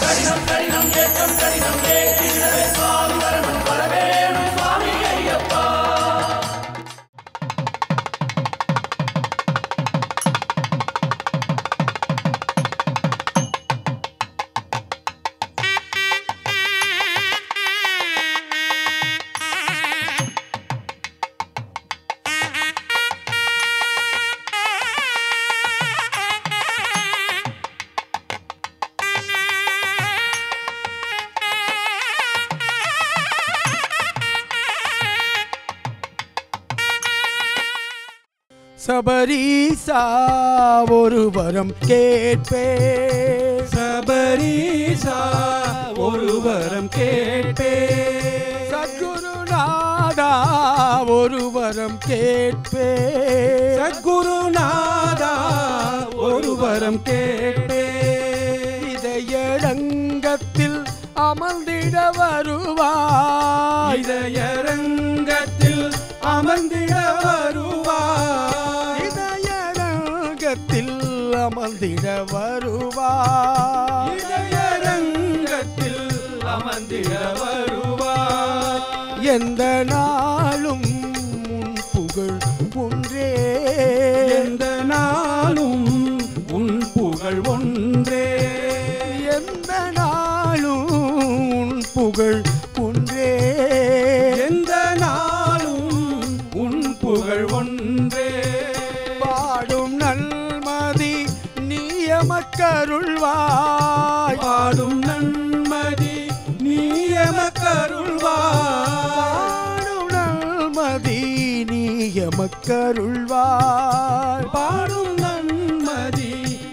சபரீசா ஒரு வரம் கேட்பே சபரீசா ஒரு வரம் கேட்பே சத்குருநாதா ஒரு வரம் கேட்பே சத்குருநாதா ஒரு வரம் கேட்பே இதயரங்கத்தில் அமர்ந்திட வருவாய் இதயரங்கத்தில் அமர்ந்திட வருவாய் இதயரங்கத்தில் அமர்ந்திட வருவாய் இதயரங்கத்தில் அமர்ந்திட வருவாய் எந்த நாளும் உன் புகழ் ஒன்றே எந்த நாளும் உன் புகழ் ஒன்றே எந்த நாளும் உன் புகழ் ஒன்றே எந்த நாளும் உன் புகழ் ஒன்றே பாடும் நல்மதி நீயமக்கருள்வாய் பாடும் நன்மதி நீயமக்கருள்வாய் பாடும் நல்மதி நீயமக்கருள்வாய் பாடும் நன்மதி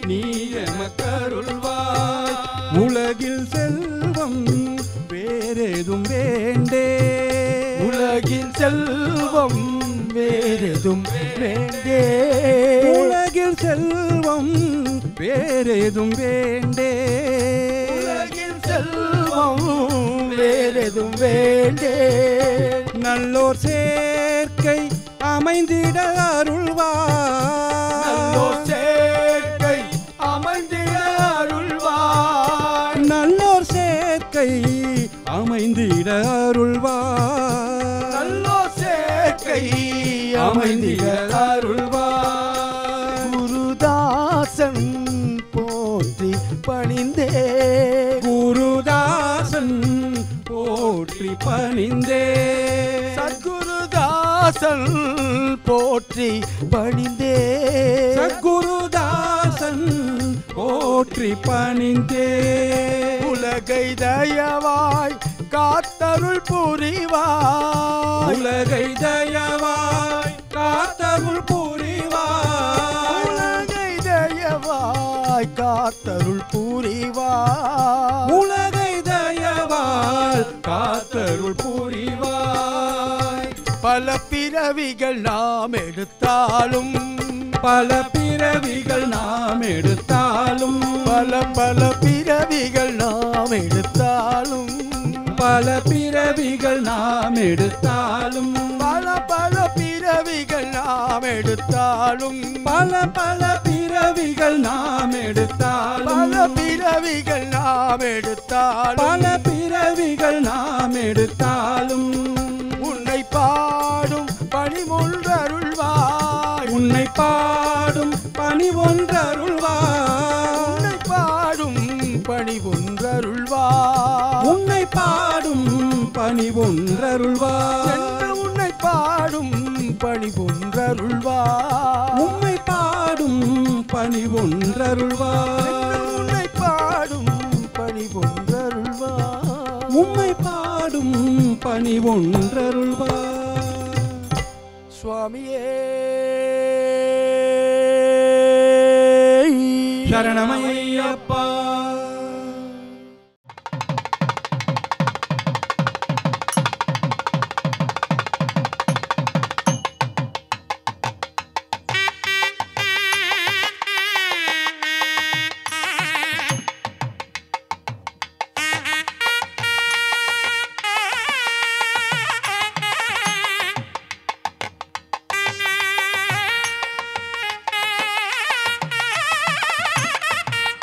நீயமக்கருள்வாய் உலகில் செல்வம் வேறேதும் வேண்டே உலகில் செல்வம் வேறெதும் வேண்டே உலகில் செல்வம் வேறேதும் வேண்டே உலகில் செல்வம் வேறெதும் வேண்டே நல்லோர் சேர்க்கை அமைந்திட அருள்வாய் நல்லோர் சேர்க்கை அமைந்திட அருள்வாய் நல்லோர் சேர்க்கை அமைந்திட அருள்வாய் நல்லோர் சேர்க்கை அமைந்திட அருள்வாய் குருதாசன் போற்றி பணிந்தே குருதாசன் போற்றி பணிந்தே சத்குருதாசன் போற்றி பணிந்தே சத்குருதாசன் போற்றி பணிந்தே உலகை தயவாய் காத்தருள் புரிவாய் உலகை தயவாய் காத்தருள் புரிவாய் உலகை தயவாய் காத்தருள் புரிவாய் உலகை தயவால் காத்தருள் புரிவாய் பல பிறவிகள் நாம் எடுத்தாலும் பல பிறவிகள் நாம் எடுத்தாலும் பல பல பிறவிகள் நாம் எடுத்தாலும் பல பிறவிகள் நாம் எடுத்தாலும் பல பல பிறவிகள் நாம் எடுத்தாலும் பல பல பிறவிகள் நாம் எடுத்தாலும் பல பிறவிகள் நாம் எடுத்தாலும் பல பிறவிகள் நாம் எடுத்தாலும் உன்னை பாடும் பணிமொன்றருள்வாய் உன்னை பாடும் பணி ஒன்றருள்வாய் உன்னை பாடும் பணிவொன்றருள்வாய் உன்னை பாடும் பணி ஒன்றருள்வாய் என்று உன்னை பாடும் பணிவொன்றருள்வாய் உம்மை பாடும் பணி ஒன்றருள்வாய் என்று உன்னை பாடும் பணிவொன்றருள்வாய் உம்மை பாடும் பணி ஒன்றருள்வாய் சுவாமியே சரணமையப்பா Thank you.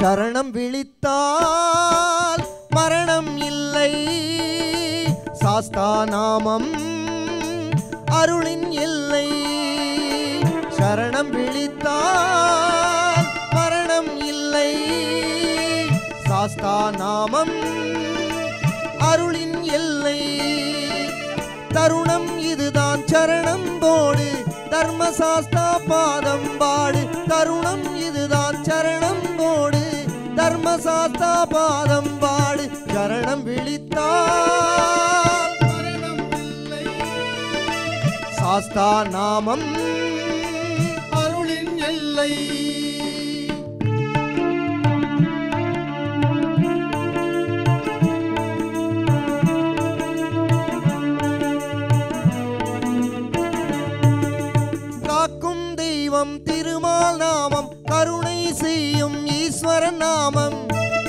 சரணம் விழித்தால் மரணம் இல்லை சாஸ்தா நாமம் அருளின் எல்லை சரணம் விழித்தால் மரணம் இல்லை சாஸ்தா நாமம் அருளின் எல்லை தருணம் இதுதான் சரணம் போடு தர்மசாஸ்தா பாதம் பாடு தருணம் இதுதான் சரணம் போடு தர்மசாஸ்தா பாதம் பாடு சரணம் விழித்தால் மரணம் இல்லை சாஸ்தா நாமம் அருளின் எல்லை காக்கும் தெய்வம் திருமால் நாமம் கருணை செய்யும் ஈஸ்வரன் நாமம்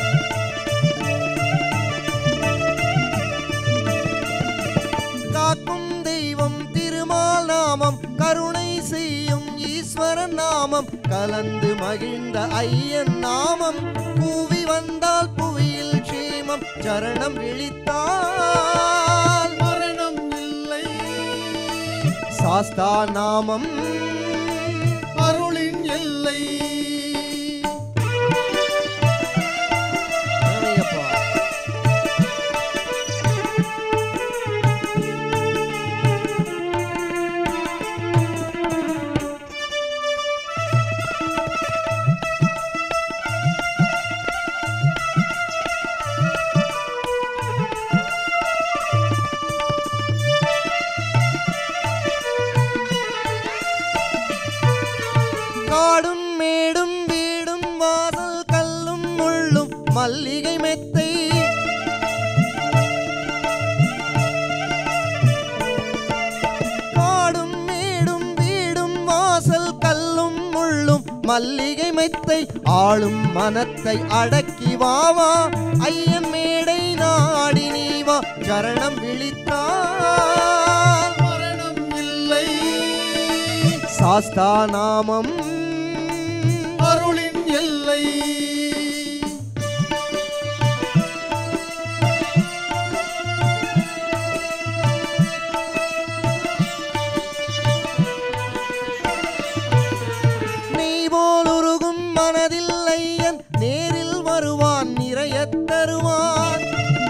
காக்கும் தெய்வம் திருமால் நாமம் கருணை செய்யும் ஈஸ்வரன் நாமம் கலந்து மகிழ்ந்த ஐயன் நாமம் கூவி வந்தால் புவியில் க்ஷேமம் சரணம் விழித்தால் மரணம் இல்லை சாஸ்தா நாமம் அருளின் எல்லை அருமையப்பா. காடும் மேடும் வீடும் வாசல் கல்லும் முள்ளும் மல்லிகை மெத்தை காடும் மேடும் வீடும் வாசல் கல்லும் முள்ளும் மல்லிகை மெத்தை ஆளும் மனத்தை அடக்கி வாவா ஐயன் மேடை நாடி நீவா சரணம் விழித்தால் மரணம் இல்லை சாஸ்தா நாமம் அருளின் எல்லை நீ போல் உருகும் மனதில் ஐயன் நேரில் வருவான் நிறைய தருவான்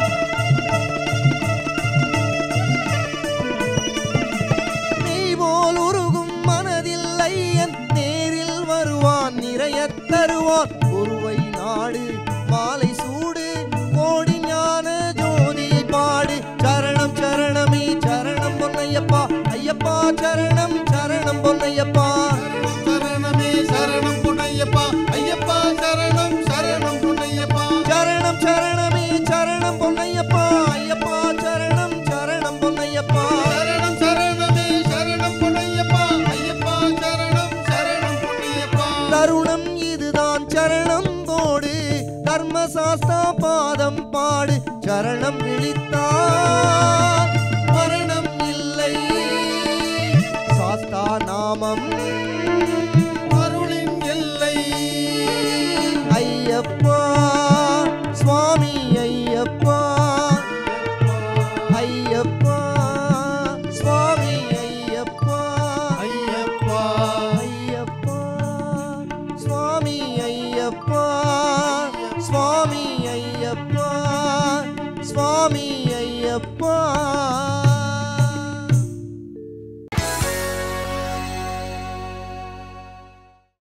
நீ போல் உருகும் மனதில் ஐயன் நேரில் வருவான் நிறைய தருவான் குருவை நாடு மாலை சூடு கோடி ஞான ஜோதியை பாடு சரணம் சரணமே சரணம் பொன்னையப்பா ஐயப்பா சரணம் சரணம் பொன்னையப்பா சரணமே சரணம் பொன்னையப்பா ஐயப்பா சரணம் சரணம் பொன்னையப்பா சரணம் சரணமே சரணம் பொன்னையப்பா ஐயப்பா சரணம் சரணம் பொன்னையப்பா சரணம் சரணமே சரணம் பொன்னையப்பா ஐயப்பா சரணம் சரணம் பொன்னையப்பா தருணம் இதுதான் சரணம் போடு தர்மசாஸ்தா பாதம் பாடு சரணம் விழித்தால் மரணம் இல்லை சாஸ்தா நாமம் அருளின் எல்லை ஐயப்பா சுவாமி ஐயப்பா ஐயப்பா சுவாமி ஐயப்பா ஐயப்பா ஐயப்பா சுவாமி ஐயப்பா சுவாமி ஐயப்பா சுவாமி ஐயப்பா